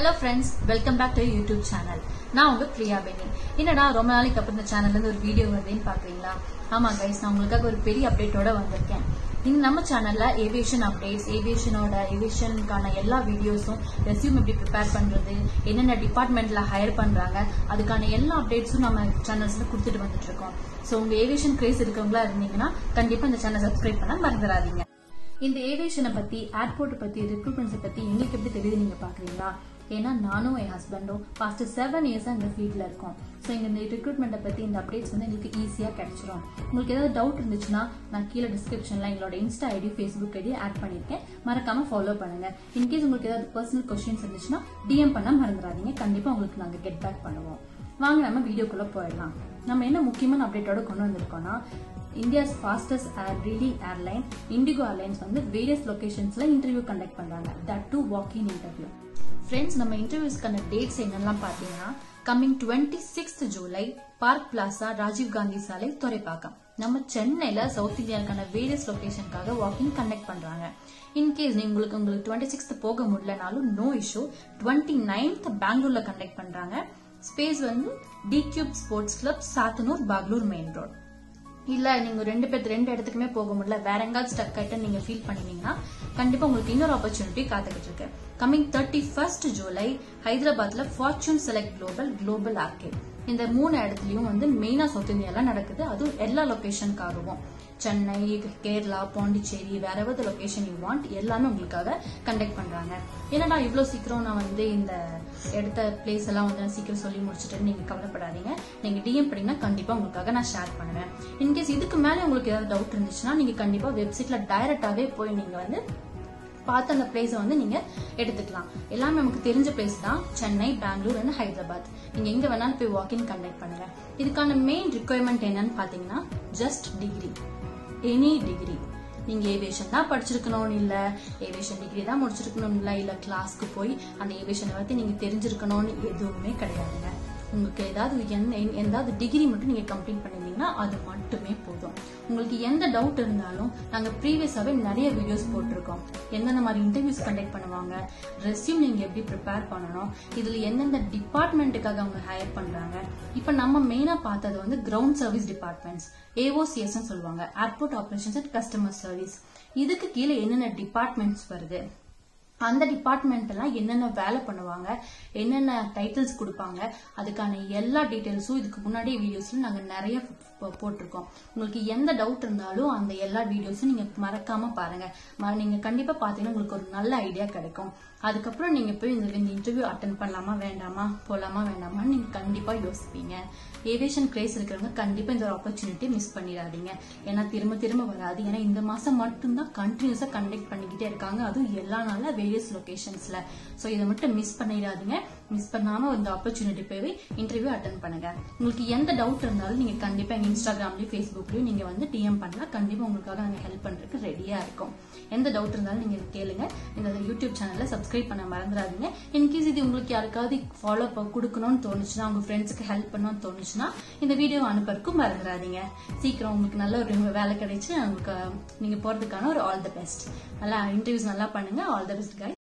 hello friends welcome back to YouTube channel நான் உங்க பிரியா பெனி என்னடா ரொம்ப நாளைக்கு அப்புறம் இந்த சேனல்ல இருந்து ஒரு வீடியோ வருதுன்னு பாக்குறீங்களா ஆமா கைஸ் நான் உங்களுக்காக ஒரு பெரிய அப்டேட்டோட வந்திருக்கேன் இந்த நம்ம சேனல்ல ஏவியேஷன் அப்டேட்ஸ் ஏவியேஷனோட ஏவியேஷனுக்கான எல்லா வீடியோஸும் ரெஸ்யூம் எப்படி ப்ரிப்பேர் பண்றது என்னென்ன டிபார்ட்மெண்ட்ல ஹையர் பண்றாங்க அதுக்கான எல்லா அப்டேட்ஸும் நம்ம சேனல்ஸ்ல கொடுத்துட்டு வந்துட்டு இருக்கோம் ஸோ உங்க ஏவியேஷன் கிரேஸ் இருக்கவங்களா இருந்தீங்கன்னா கண்டிப்பா இந்த சேனல் சப்ஸ்கிரைப் பண்ண மறந்துடாதீங்க இந்த ஏவியேஷனை பத்தி ஏர்போர்ட் பத்தி ரெக்ரூட்மெண்ட்ஸை பத்தி எங்களுக்கு எப்படி தெரியுது நீங்க பாக்குறீங்களா ஏன்னா நானும் என் ஹஸ்பண்டும் பாஸ்ட் செவன் இயர்ஸா இந்த ஃபீல்ட்ல இருக்கோம் ஸோ இங்க இந்த ரெக்ரூட்மெண்ட்டை பத்தி இந்த அப்டேட்ஸ் வந்து எங்களுக்கு ஈஸியா கிடைச்சிரும் உங்களுக்கு ஏதாவது டவுட் இருந்துச்சுன்னா நான் கீழே டிஸ்கிரிப்ஷன்ல எங்களோட Insta ID Facebook ID add பண்ணிருக்கேன் மறக்காம ஃபாலோ பண்ணுங்க இன்கேஸ் உங்களுக்கு ஏதாவது பர்சனல் கொஸ்டின்ஸ் இருந்துச்சுன்னா டிஎம் பண்ண மறந்துடாதீங்க கண்டிப்பா உங்களுக்கு நாங்க கெட் பேக் பண்ணுவோம் வாங்க நம்ம வீடியோக்குள்ள போயிடலாம் நம்ம என்ன முக்கியமான அப்டேட்டோட கொண்டு வந்திருக்கோம்னா India's fastest air reading airline IndiGo airlines வந்து வேரியஸ் லொகேஷன்ஸ்ல இன்டர்வியூ கண்டக்ட் பண்றாங்க that to walk in interview friends நம்ம இன்டர்வியூஸ்க்கான டேட்ஸ் என்னெல்லாம் பார்த்தீங்கன்னா coming twenty sixth July Park Plaza Rajiv Gandhi சாலை துறைப்பாக்கம் நம்ம சென்னையில சவுத் இந்தியாவுக்கான வேரியஸ் லொகேஷனுக்காக வாக்கிங் கண்டக்ட் பண்றாங்க இன்கேஸ் உங்களுக்கு உங்களுக்கு டுவெண்ட்டி சிக்ஸ்த் போக முடியலனாலும் நோ இஷ்யூ டுவெண்ட்டி நைன்த் பெங்களூர்ல கண்டக்ட் பண்றாங்க ஸ்பேஸ் வந்து D cube sports club Sathanur Bagalur main road இல்ல நீங்க ரெண்டு பேர் ரெண்டு இடத்துக்குமே போக முடியல வேற எங்காவது ஸ்டக் ஆயிட்டு நீங்க ஃபீல் பண்ணீங்கன்னா கண்டிப்பா உங்களுக்கு இன்னொரு ஆப்பர்ச்சுனிட்டி காத்துக்கிட்டு இருக்கு கமிங் தேர்ட்டி ஃபர்ஸ்ட் ஜூலை ஹைதராபாத்ல Fortune Select Global Global Arcade இந்த மூணு இடத்துலயும் வந்து மெயினா சவுத் இந்தியால நடக்குது அதுவும் எல்லா லொகேஷனுக்காகவும் சென்னை கேரளா பாண்டிச்சேரி வேற எவது லொகேஷன் யூ வாண்ட் எல்லாமே உங்களுக்காக கண்டக்ட் பண்றாங்க என்னடா இவ்வளவு சீக்கிரம் நான் வந்து இந்த எடுத்த பிளேஸ் எல்லாம் வந்து நான் சீக்கிரம் சொல்லி முடிச்சுட்டு நீங்க கவலைப்படாதீங்க நீங்க டிஎம் பண்ணீங்கன்னா கண்டிப்பா உங்களுக்காக நான் ஷேர் பண்ணுவேன் இன்கேஸ் இதுக்கு மேல உங்களுக்கு ஏதாவது டவுட் இருந்துச்சுன்னா நீங்க கண்டிப்பா வெப்சைட்ல டைரக்டாவே போய் நீங்க வந்து பார்த்து அந்த பிளேஸை வந்து நீங்க எடுத்துக்கலாம் எல்லாமே நமக்கு தெரிஞ்ச பிளேஸ் தான் சென்னை பெங்களூர் அண்ட் ஹைதராபாத் நீங்க எங்க வேணாலும் போய் வாக்கிங் கண்டக்ட் பண்ணுங்க இதுக்கான மெயின் ரிக்குவயர்மெண்ட் என்னன்னு பாத்தீங்கன்னா ஜஸ்ட் டிகிரி எனி டிகிரி நீங்க ஏவியேஷன் தான் படிச்சிருக்கணும்னு இல்ல ஏவியேஷன் டிகிரி தான் முடிச்சிருக்கணும் இல்ல இல்ல கிளாஸ்க்கு போய் அந்த ஏவியேஷனை பத்தி நீங்க தெரிஞ்சிருக்கணும்னு எதுவுமே கிடையாதுங்க உங்களுக்கு ஏதாவது எந்த எந்தாவது டிகிரி மட்டும் நீங்க கம்ப்ளீட் பண்ணிருந்தீங்கன்னா அது மட்டுமே போதும் உங்களுக்கு எந்த டவுட் இருந்தாலும் நாங்க ப்ரீவியஸாவே நிறைய வீடியோஸ் போட்டிருக்கோம் எந்தெந்த மாதிரி இன்டர்வியூஸ் கண்டக்ட் பண்ணுவாங்க ரெஸ்யூம் நீங்க எப்படி ப்ரிப்பேர் பண்ணணும் இதுல எந்தெந்த டிபார்ட்மெண்ட்டுக்காக அவங்க ஹையர் பண்றாங்க இப்ப நம்ம மெயினா பார்த்தது வந்து கிரவுண்ட் சர்வீஸ் டிபார்ட்மெண்ட்ஸ் ஏஓசிஎஸ் சொல்லுவாங்க airport operations and customer service இதுக்கு கீழே என்னென்ன டிபார்ட்மெண்ட்ஸ் வருது அந்த டிபார்ட்மெண்ட் எல்லாம் என்னென்ன வேலை பண்ணுவாங்க என்னென்ன டைட்டில்ஸ் கொடுப்பாங்க அதுக்கான எல்லா டீடைல்ஸும் இதுக்கு முன்னாடி வீடியோஸ்ல நாங்க நிறைய போட்டிருக்கோம் உங்களுக்கு எந்த டவுட் இருந்தாலும் அந்த எல்லா வீடியோஸும் நீங்க மறக்காம பாருங்க நீங்க கண்டிப்பா பாத்தீங்கன்னா உங்களுக்கு ஒரு நல்ல ஐடியா கிடைக்கும் அதுக்கப்புறம் நீங்க போய் இந்த இந்த இன்டர்வியூ அட்டன் பண்ணலாமா வேண்டாமா போலாமா வேண்டாமான்னு நீங்க கண்டிப்பா யோசிப்பீங்க ஏவியேஷன் கிரேஸ் இருக்கிறவங்க கண்டிப்பா இந்த ஒரு ஆப்பர்ச்சுனிட்டி மிஸ் பண்ணிடாதீங்க ஏன்னா திரும்ப திரும்ப வராது ஏன்னா இந்த மாசம் மட்டும்தான் கண்டினியூஸா கண்டக்ட் பண்ணிக்கிட்டே இருக்காங்க அதுவும் எல்லா நாள வேரியஸ் லொகேஷன்ஸ்ல சோ இதை மட்டும் மிஸ் பண்ணிடாதீங்க மிஸ் பண்ணாம இந்த ஆப்பர்ச்சுனிட்டி போய் இன்டர்வியூ அட்டன் பண்ணுங்க உங்களுக்கு எந்த டவுட் இருந்தாலும் நீங்க கண்டிப்பா எங்க இன்ஸ்டாகிராம்லயும் ஃபேஸ்புக்லயும் நீங்க வந்து டிஎம் பண்ணலாம் கண்டிப்பா உங்களுக்காக நாங்க ஹெல்ப் பண்றதுக்கு ரெடியா இருக்கும் எந்த டவுட் இருந்தாலும் நீங்க கேளுங்க இந்த யூடியூப் சேனல்ல சப்ஸ்கிரைப் பண்ண மறந்துடாதீங்க இன்கேஸ் இது உங்களுக்கு யாருக்காவது ஃபாலோ கொடுக்கணும்னு தோணுச்சுன்னா உங்க ஃப்ரெண்ட்ஸுக்கு ஹெல்ப் பண்ணணும்னு தோணுச்சுன்னா இந்த வீடியோ அனுப்புறதுக்கும் மறந்துடாதீங்க சீக்கிரம் உங்களுக்கு நல்ல ஒரு வேலை கிடைச்சு உங்களுக்கு நீங்க போறதுக்கான ஒரு ஆல் தி பெஸ்ட் நல்லா இன்டர்வியூஸ் நல்லா பண்ணுங்க ஆல் தி பெஸ்ட் கை